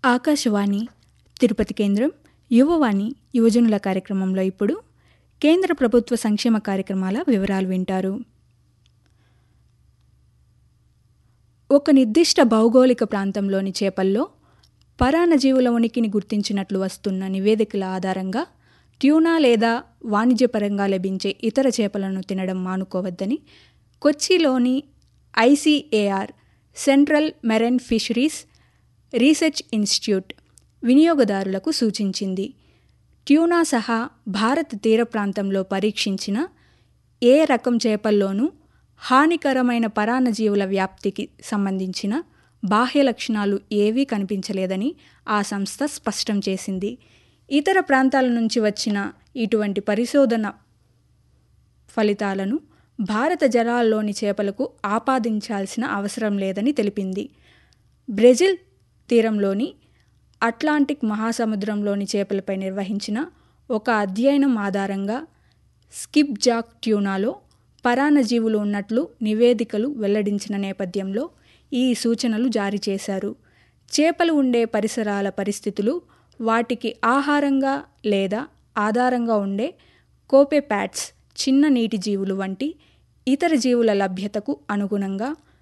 ఆకాశవాణి తిరుపతి కేంద్రం యువవాణి యువజనుల కార్యక్రమంలో ఇప్పుడు కేంద్ర ప్రభుత్వ సంక్షేమ కార్యక్రమాల వివరాలు వింటారు ఒక నిర్దిష్ట భౌగోళిక ప్రాంతంలోని చేపల్లో పరాన్నజీవుల ఉనికిని గుర్తించినట్లు వస్తున్న నివేదికల ఆధారంగా ట్యూనా లేదా వాణిజ్యపరంగా లభించే ఇతర చేపలను తినడం మానుకోవద్దని కొచ్చిలోని ICAR central marine fisheries research institute వినియోగదారులకు సూచించింది ట్యూనా సహా భారత తీర ప్రాంతంలో పరీక్షించిన ఏ రకం చేపల్లోనూ హానికరమైన పరాన్నజీవుల వ్యాప్తికి సంబంధించిన బాహ్య లక్షణాలు ఏవీ కనిపించలేదని ఆ సంస్థ స్పష్టం చేసింది ఇతర ప్రాంతాల నుంచి వచ్చిన ఇటువంటి పరిశోధన ఫలితాలను భారత జలాల్లోని చేపలకు ఆపాదించాల్సిన అవసరం లేదని తెలిపింది బ్రెజిల్ తీరంలోని అట్లాంటిక్ మహాసముద్రంలోని చేపలపై నిర్వహించిన ఒక అధ్యయనం ఆధారంగా స్కిప్ జాక్ ట్యూనాలో పరాన్నజీవులు ఉన్నట్లు నివేదికలు వెల్లడించిన నేపథ్యంలో ఈ సూచనలు జారీ చేశారు చేపలు ఉండే పరిసరాల పరిస్థితులు వాటికి ఆహారంగా లేదా ఆధారంగా ఉండే కోపెపాట్స్ చిన్న నీటి జీవులు వంటి ఇతర జీవుల లభ్యతకు అనుగుణంగా